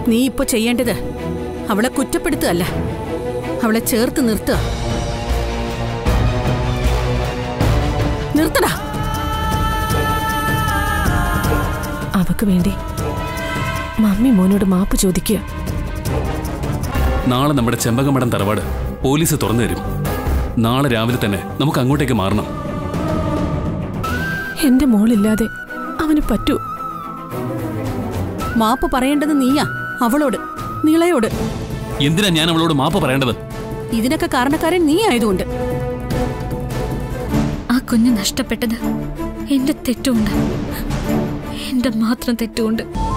നീ ഇപ്പൊ ചെയ്യേണ്ടത് അവളെ കുറ്റപ്പെടുത്തുകയല്ല അവളെ ചേർത്ത് നിർത്തുക നിർത്തടാ അവക്ക് വേണ്ടി മമ്മി മോനോട് മാപ്പ് ചോദിക്കുക നാളെ നമ്മുടെ ചെമ്പകമടം തറവാട് പോലീസ് തുറന്നു തരും നാളെ രാവിലെ തന്നെ നമുക്ക് അങ്ങോട്ടേക്ക് മാറണം എന്റെ മോളില്ലാതെ അവന് പറ്റൂ മാപ്പ് പറയേണ്ടത് നീയാ അവളോട് നിളയോട് എന്തിനാ ഞാൻ അവളോട് മാപ്പ് പറയേണ്ടത് ഇതിനൊക്കെ കാരണക്കാരൻ നീ ആയതുകൊണ്ട് ആ കുഞ്ഞ് നഷ്ടപ്പെട്ടത് എന്റെ തെറ്റുണ്ട് എന്റെ മാത്രം തെറ്റുകൊണ്ട്